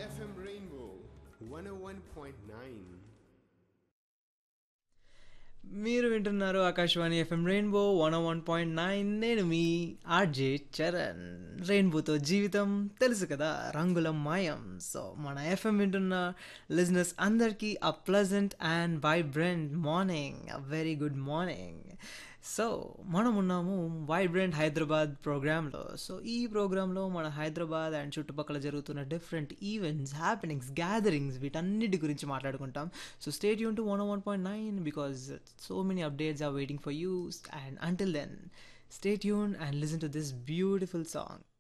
FM Rainbow 101.9. మీరు వింటున్నారు Akashvani FM rainbow one one point nine నేను మీ ఆర్జే చరణ్ రెయిన్బోతో జీవితం తెలుసు కదా రంగుల మాయం సో మన ఎఫ్ఎం వింటున్న లిజినెస్ అందరికీ a pleasant and vibrant morning a very good morning so మనం ఉన్నాము వైబ్రెంట్ హైదరాబాద్ ప్రోగ్రాంలో సో ఈ ప్రోగ్రాంలో మన హైదరాబాద్ అండ్ చుట్టుపక్కల జరుగుతున్న డిఫరెంట్ ఈవెంట్స్ హ్యాపెనింగ్స్ గ్యాదరింగ్స్ వీటన్నిటి గురించి మాట్లాడుకుంటాం సో స్టేట్ యూన్ to one one point nine because so many updates are waiting for you and until then state యూన్ and listen to this beautiful song